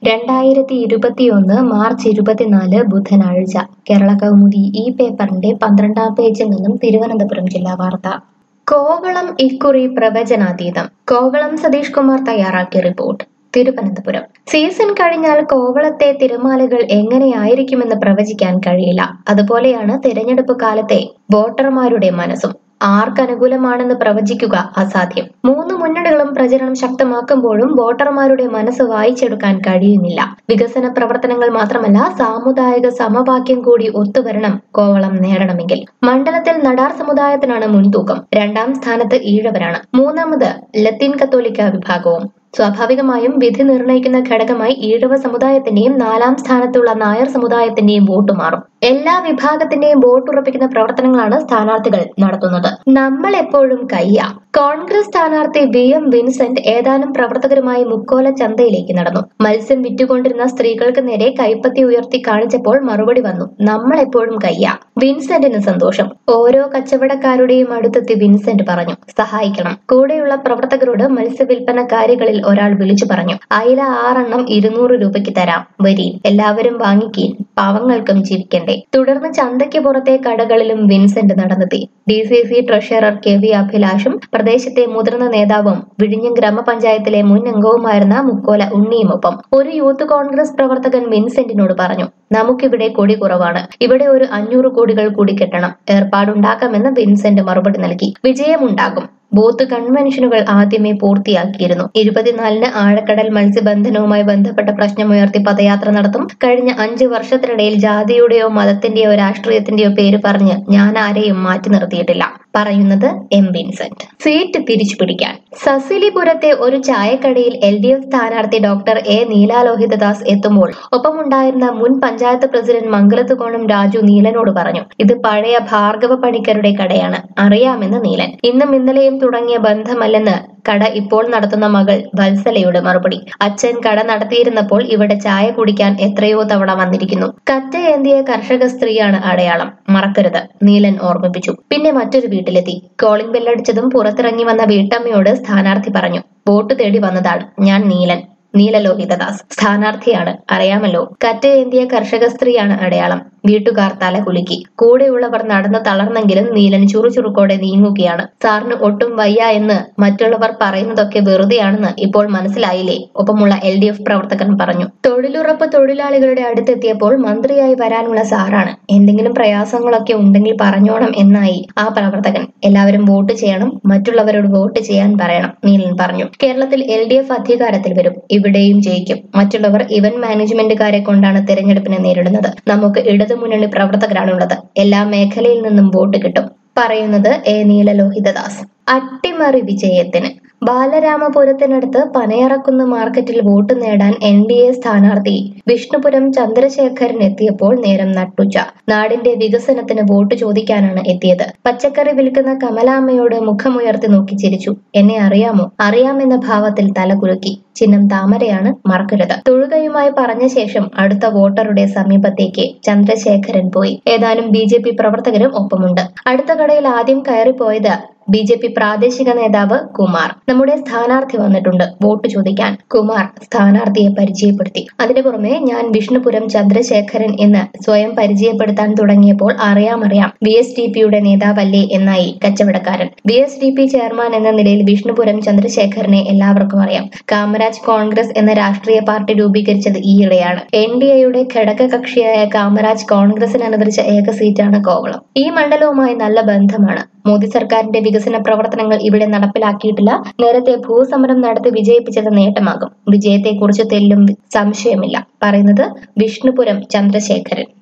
രണ്ടായിരത്തി ഇരുപത്തിയൊന്ന് മാർച്ച് ഇരുപത്തിനാല് ബുധനാഴ്ച കേരള കൗമുദി ഈ പേപ്പറിന്റെ പന്ത്രണ്ടാം പേജിൽ നിന്നും തിരുവനന്തപുരം ജില്ലാ വാർത്ത കോവളം ഇക്കുറി പ്രവചനാതീതം കോവളം സതീഷ് കുമാർ തയ്യാറാക്കിയ റിപ്പോർട്ട് തിരുവനന്തപുരം സീസൺ കഴിഞ്ഞാൽ കോവളത്തെ തിരമാലകൾ എങ്ങനെയായിരിക്കുമെന്ന് പ്രവചിക്കാൻ കഴിയില്ല അതുപോലെയാണ് തിരഞ്ഞെടുപ്പ് കാലത്തെ വോട്ടർമാരുടെ മനസ്സും ആർക്കനുകൂലമാണെന്ന് പ്രവചിക്കുക അസാധ്യം മൂന്ന് മുന്നണികളും പ്രചരണം ശക്തമാക്കുമ്പോഴും വോട്ടർമാരുടെ മനസ്സ് വായിച്ചെടുക്കാൻ കഴിയുന്നില്ല വികസന പ്രവർത്തനങ്ങൾ മാത്രമല്ല സാമുദായിക സമവാക്യം കൂടി ഒത്തുവരണം കോവളം നേടണമെങ്കിൽ മണ്ഡലത്തിൽ നടാർ സമുദായത്തിനാണ് മുൻതൂക്കം രണ്ടാം സ്ഥാനത്ത് ഈഴവരാണ് മൂന്നാമത് ലത്തീൻ കത്തോലിക്ക വിഭാഗവും സ്വാഭാവികമായും വിധി നിർണയിക്കുന്ന ഘടകമായി ഈഴവ സമുദായത്തിന്റെയും നാലാം സ്ഥാനത്തുള്ള നായർ സമുദായത്തിന്റെയും വോട്ട് മാറും എല്ലാ വിഭാഗത്തിന്റെയും വോട്ട് ഉറപ്പിക്കുന്ന പ്രവർത്തനങ്ങളാണ് സ്ഥാനാർത്ഥികൾ നടത്തുന്നത് നമ്മൾ എപ്പോഴും കയ്യ കോൺഗ്രസ് സ്ഥാനാർത്ഥി വി എം വിൻസെന്റ് ഏതാനും പ്രവർത്തകരുമായി മുക്കോല ചന്തയിലേക്ക് നടന്നു മത്സ്യം വിറ്റുകൊണ്ടിരുന്ന സ്ത്രീകൾക്ക് നേരെ കൈപ്പത്തി ഉയർത്തി കാണിച്ചപ്പോൾ മറുപടി വന്നു നമ്മൾ എപ്പോഴും കയ്യ വിൻസെന്റിന് സന്തോഷം ഓരോ കച്ചവടക്കാരുടെയും അടുത്തെത്തി വിൻസെന്റ് പറഞ്ഞു സഹായിക്കണം കൂടെയുള്ള പ്രവർത്തകരോട് മത്സ്യവിൽപ്പനക്കാരികളിൽ ഒരാൾ വിളിച്ചു പറഞ്ഞു അയില ആറെണ്ണം ഇരുന്നൂറ് രൂപയ്ക്ക് തരാം വരി എല്ലാവരും വാങ്ങിക്കീൻ പാവങ്ങൾക്കും ജീവിക്കണ്ടേ തുടർന്ന് ചന്തയ്ക്ക് പുറത്തെ കടകളിലും വിൻസെന്റ് നടന്നെത്തി D C C treasurer K V അഭിലാഷും പ്രദേശത്തെ മുതിർന്ന നേതാവും വിഴിഞ്ഞം ഗ്രാമപഞ്ചായത്തിലെ മുൻ അംഗവുമായിരുന്ന മുക്കോല ഉണ്ണിയുമൊപ്പം ഒരു യൂത്ത് കോൺഗ്രസ് പ്രവർത്തകൻ വിൻസെന്റിനോട് പറഞ്ഞു നമുക്കിവിടെ കൊടി കുറവാണ് ഇവിടെ ഒരു അഞ്ഞൂറ് കോടികൾ കൂടി കെട്ടണം ഏർപ്പാടുണ്ടാക്കാമെന്ന് വിൻസെന്റ് മറുപടി നൽകി വിജയമുണ്ടാകും ബൂത്ത് കൺവെൻഷനുകൾ ആദ്യമേ പൂർത്തിയാക്കിയിരുന്നു ഇരുപത്തിനാലിന് ആഴക്കടൽ മത്സ്യബന്ധനവുമായി ബന്ധപ്പെട്ട പ്രശ്നമുയർത്തി പദയാത്ര നടത്തും കഴിഞ്ഞ അഞ്ച് വർഷത്തിനിടയിൽ ജാതിയുടെയോ മതത്തിന്റെയോ രാഷ്ട്രീയത്തിന്റെയോ പേര് പറഞ്ഞ് ഞാൻ ആരെയും മാറ്റി നിർത്തിയിട്ടില്ല പറയുന്നത് എം വിൻസെന്റ് സീറ്റ് തിരിച്ചു പിടിക്കാൻ സസിലിപുരത്തെ ഒരു ചായക്കടയിൽ എൽ ഡി എഫ് സ്ഥാനാർത്ഥി ഡോക്ടർ എ നീലാലോഹിതദാസ് എത്തുമ്പോൾ ഒപ്പമുണ്ടായിരുന്ന മുൻ പഞ്ചായത്ത് പ്രസിഡന്റ് മംഗലത്തുകോണം രാജു നീലനോട് പറഞ്ഞു ഇത് പഴയ ഭാർഗവ പണിക്കരുടെ കടയാണ് അറിയാമെന്ന് നീലൻ ഇന്നും ഇന്നലെയും തുടങ്ങിയ ബന്ധമല്ലെന്ന് കട ഇപ്പോൾ നടത്തുന്ന മകൾ വത്സലയുടെ മറുപടി അച്ഛൻ കട നടത്തിയിരുന്നപ്പോൾ ഇവിടെ ചായ കുടിക്കാൻ എത്രയോ തവണ വന്നിരിക്കുന്നു കറ്റയേന്തിയ കർഷക സ്ത്രീയാണ് അടയാളം മറക്കരുത് നീലൻ ഓർമ്മിപ്പിച്ചു പിന്നെ മറ്റൊരു വീട്ടിലെത്തി കോളിംഗ് ബെല്ലടിച്ചതും പുറത്തിറങ്ങി വന്ന വീട്ടമ്മയോട് സ്ഥാനാർത്ഥി പറഞ്ഞു വോട്ട് തേടി വന്നതാണ് ഞാൻ നീലൻ നീലലോഹിതദാസ് സ്ഥാനാർത്ഥിയാണ് അറിയാമല്ലോ കറ്റയേന്തിയ കർഷക സ്ത്രീയാണ് അടയാളം വീട്ടുകാർ തല കുലുക്കി കൂടെയുള്ളവർ നടന്ന് തളർന്നെങ്കിലും നീലൻ ചുറുചുറുക്കോടെ നീങ്ങുകയാണ് സാറിന് ഒട്ടും വയ്യ എന്ന് മറ്റുള്ളവർ പറയുന്നതൊക്കെ വെറുതെയാണെന്ന് ഇപ്പോൾ മനസ്സിലായില്ലേ ഒപ്പമുള്ള എൽ ഡി എഫ് പ്രവർത്തകൻ പറഞ്ഞു തൊഴിലുറപ്പ് തൊഴിലാളികളുടെ അടുത്തെത്തിയപ്പോൾ മന്ത്രിയായി വരാനുള്ള സാറാണ് എന്തെങ്കിലും പ്രയാസങ്ങളൊക്കെ ഉണ്ടെങ്കിൽ പറഞ്ഞോണം എന്നായി ആ പ്രവർത്തകൻ എല്ലാവരും വോട്ട് ചെയ്യണം മറ്റുള്ളവരോട് വോട്ട് ചെയ്യാൻ പറയണം നീലൻ പറഞ്ഞു കേരളത്തിൽ എൽ ഡി എഫ് അധികാരത്തിൽ വരും ഇവിടെയും ജയിക്കും മറ്റുള്ളവർ ഇവന്റ് മാനേജ്മെന്റുകാരെ കൊണ്ടാണ് തെരഞ്ഞെടുപ്പിനെ നേരിടുന്നത് നമുക്ക് ഇടതുമുന്നണി പ്രവർത്തകരാണുള്ളത് എല്ലാ മേഖലയിൽ നിന്നും വോട്ട് കിട്ടും പറയുന്നത് എ നീലലോഹിതദാസ് അട്ടിമറി വിജയത്തിന് ബാലരാമപുരത്തിനടുത്ത് പനയറക്കുന്ന മാർക്കറ്റിൽ വോട്ട് നേടാൻ എൻ ഡി എ സ്ഥാനാർത്ഥി വിഷ്ണുപുരം ചന്ദ്രശേഖരൻ എത്തിയപ്പോൾ നേരം നട്ടുച്ച നാടിന്റെ വികസനത്തിന് വോട്ട് ചോദിക്കാനാണ് എത്തിയത് പച്ചക്കറി വിൽക്കുന്ന കമലാമ്മയോട് മുഖമുയർത്തി നോക്കി ചിരിച്ചു എന്നെ അറിയാമോ അറിയാമെന്ന ഭാവത്തിൽ തലകുലുക്കി ചിഹ്നം താമരയാണ് മറക്കരുത് തൊഴുകയുമായി പറഞ്ഞ ശേഷം അടുത്ത വോട്ടറുടെ സമീപത്തേക്ക് ചന്ദ്രശേഖരൻ പോയി ഏതാനും ബി ജെ പി പ്രവർത്തകരും ഒപ്പമുണ്ട് അടുത്ത കടയിൽ ആദ്യം കയറിപ്പോയത് ബി ജെ പി പ്രാദേശിക നേതാവ് കുമാർ നമ്മുടെ സ്ഥാനാർത്ഥി വന്നിട്ടുണ്ട് വോട്ട് ചോദിക്കാൻ കുമാർ സ്ഥാനാർത്ഥിയെ പരിചയപ്പെടുത്തി അതിനു പുറമെ ഞാൻ വിഷ്ണുപുരം ചന്ദ്രശേഖരൻ എന്ന് സ്വയം പരിചയപ്പെടുത്താൻ തുടങ്ങിയപ്പോൾ അറിയാമറിയാം ബി എസ് ഡി പിയുടെ നേതാവല്ലേ എന്നായി കച്ചവടക്കാരൻ B S D P chairman എന്ന നിലയിൽ വിഷ്ണുപുരം ചന്ദ്രശേഖരനെ എല്ലാവർക്കും അറിയാം കാമരാജ് കോൺഗ്രസ് എന്ന രാഷ്ട്രീയ പാർട്ടി രൂപീകരിച്ചത് ഈയിടെയാണ് എൻ ഡി എയുടെ ഘടക കക്ഷിയായ കാമരാജ് കോൺഗ്രസിന് അനുവദിച്ച ഏക സീറ്റാണ് കോവളം ഈ മണ്ഡലവുമായി നല്ല ബന്ധമാണ് മോദി സർക്കാരിന്റെ വികസന പ്രവർത്തനങ്ങൾ ഇവിടെ നടപ്പിലാക്കിയിട്ടില്ല നേരത്തെ ഭൂസമരം നടത്തി വിജയിപ്പിച്ചത് നേട്ടമാകും വിജയത്തെക്കുറിച്ച് തെല്ലും സംശയമില്ല പറയുന്നത് വിഷ്ണുപുരം ചന്ദ്രശേഖരൻ